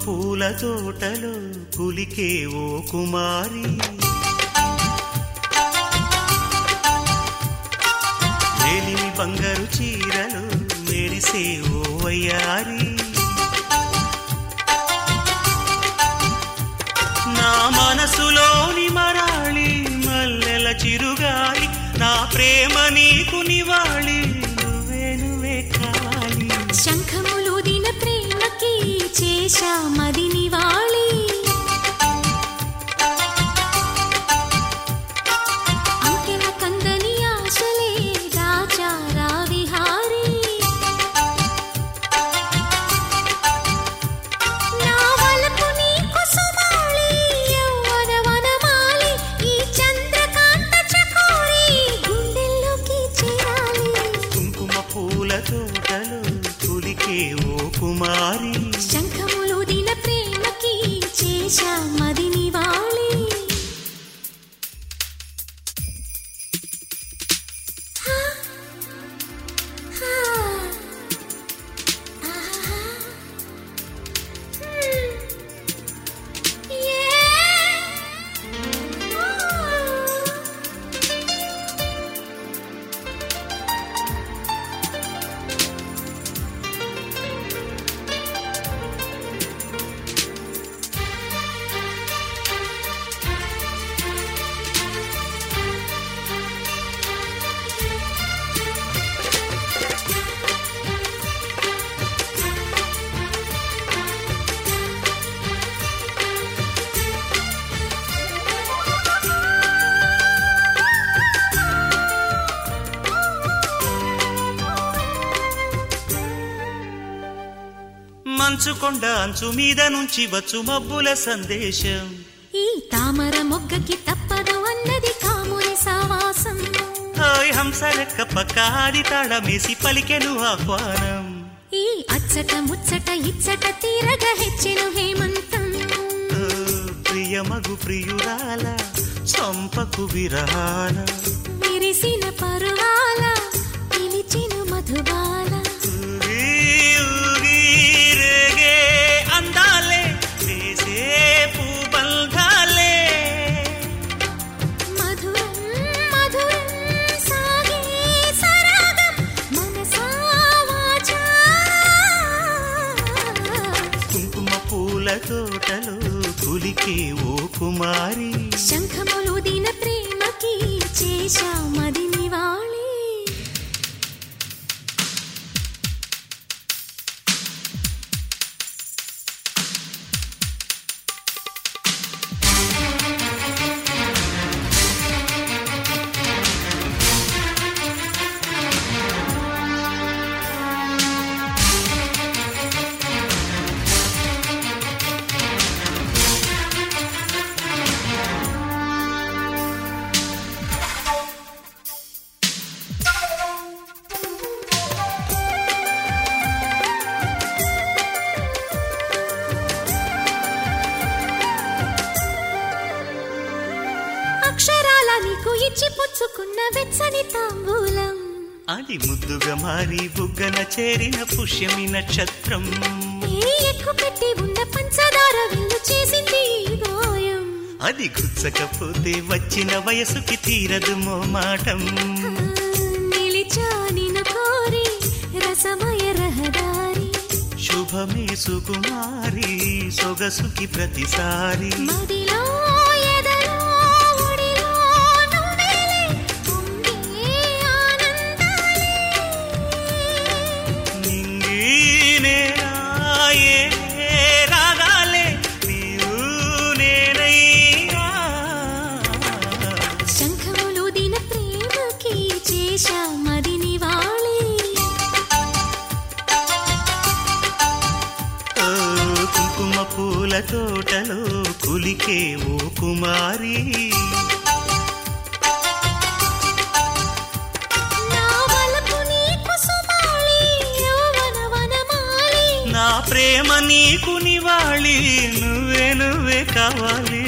పూల తోటలో కులికే ఓ కుమారి వేలిమి బంగారు చీరలు మెరిసే ఓ వయ్యారి నా మనసులోని మరాళి మల్లెల చిరుగాలి నా ప్రేమ నీకు నివాళి నువ్వే నువ్వే కావాలి శంఖములుదిన ప్రేమకి చేశా మది నివాళి అంకెల కందని ఆశలే దాచారా విహారీ నా వలపు నీకు సుమాలి యవ్వన వనమాలి ఈ చంద్రకాంత చకోరి గుండెల్లోకి చేరాలి కుంకుమ పూల తోటలో కులికే ఓ కుమారి శంఖములుదిన ప్రేమకి చేశా మది నివాళి హా, హా, ఆహా, హ్మ్, ఏ, ఓ. మంచు కొండ అంచు మీద నుంచి వచ్చు మబ్బుల సందేశం ఈ తామర మొగ్గకి తప్పదు అన్నది కాముని సావాసం హాయ్ హంసరెక్క పక్క ఆడి తాళమేసి పలికెను ఆహ్వానం ఈ అచ్చట ముచ్చట ఇచ్చట తీరగా హెచ్చెను హేమంతం ఓ, ప్రియమగు ప్రియురాల చంపకు విరహాల విరిసిన పరువాల పిలిచిన మధుబాల ఊగి ఊగి రేగే అందాలే వేసే పూబంధాలే మధురం మధురం సాగే సరాగం మనసా వాచా కుంకుమ పూల తోటలో కులికే ఓ కుమారి శంఖములుదిన ప్రేమకి చేశా మది నివాళి అక్షరాల నీకు ఇచ్చి పుచ్చుకున్న వెచ్చని తాంబూలం అది ముద్దుగా మారి బుగ్గన చేరిన పుష్యమి నక్షత్రం ఏ ఎక్కు పెట్టి ఉన్న పంచదార విల్లు చేసింది ఈ గాయం అది గుచ్చకపోతే వచ్చిన వయసుకి తీరదు మోమాటం నిలిచా నిన్ను కోరి రసమయ రహదారి శుభమే సుకుమారి సొగసుకి ప్రతిసారి మదిలో ఎదలో ఒడిలో నువ్వేలే పొంగే ఆనందాలే నింగి నేరాయే రాగాలే నీవు నేనయ్యా శంఖములుదిన ప్రేమకి చేశా మది నివాళి ఓ కుంకుమ పూల తోటలో కులికే ఓ కుమారి నా వలపు నీకు సుమాలి యౌవన వనమాలి నా ప్రేమ నీకు నివాళి నువ్వే నువ్వే కావాలి